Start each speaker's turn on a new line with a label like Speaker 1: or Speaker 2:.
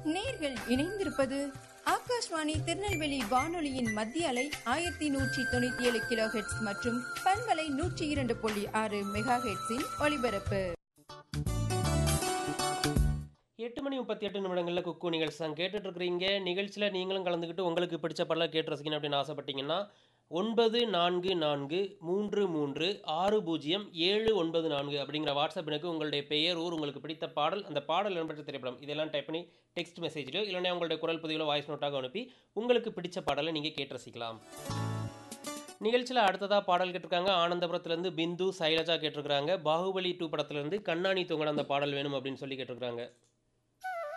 Speaker 1: நேர்கள் இணைந்திருப்பது ஆகாஷ்வாணி திருநெல்வேலி வானொலியின் மத்திய அலை ஆயிரத்தி நூற்றி தொண்ணூத்தி ஏழு கிலோ ஹெட்ஸ் மற்றும் பண்பலை நூற்றி இரண்டு புள்ளி ஆறு மெகா ஹெட்ஸின் ஒலிபரப்பு
Speaker 2: எட்டு மணி முப்பத்தி எட்டு நிமிடங்களில் குக்கு நிகழ்ச்சி தான் கேட்டுட்டு இருக்கிறீங்க நிகழ்ச்சியில் நீங்களும் கலந்துக்கிட்டு உங்களுக்கு பிடிச்ச பாடலாம் கேட்டு ரசிக்கணும் அப்படின்னு ஆசைப்பட்டீங்கன்னா ஒன்பது நான்கு நான்கு மூன்று மூன்று ஆறு பூஜ்ஜியம் ஏழு ஒன்பது நான்கு அப்படிங்கிற வாட்ஸ்அப் எனக்கு உங்களுடைய பெயர் ஊர் உங்களுக்கு பிடித்த பாடல் அந்த பாடல் இடம்பெற்ற திரைப்படம் இதெல்லாம் டைப் பண்ணி டெக்ஸ்ட் மெசேஜ்லையோ இல்லைன்னா உங்களுடைய குரல் பதிவிலோ வாய்ஸ் நோட்டாக அனுப்பி உங்களுக்கு பிடிச்ச பாடலை நீங்கள் கேட்டு ரசிக்கலாம் நிகழ்ச்சியில் அடுத்ததாக பாடல் கேட்டிருக்காங்க ஆனந்தபுரத்துலேருந்து பிந்து சைலஜா கேட்டிருக்காங்க பாகுபலி டூ படத்துலேருந்து கண்ணாணி தூங்கட அந்த பாடல் வேணும் அப்படின்னு சொல்லி கேட்டிருக்காங்க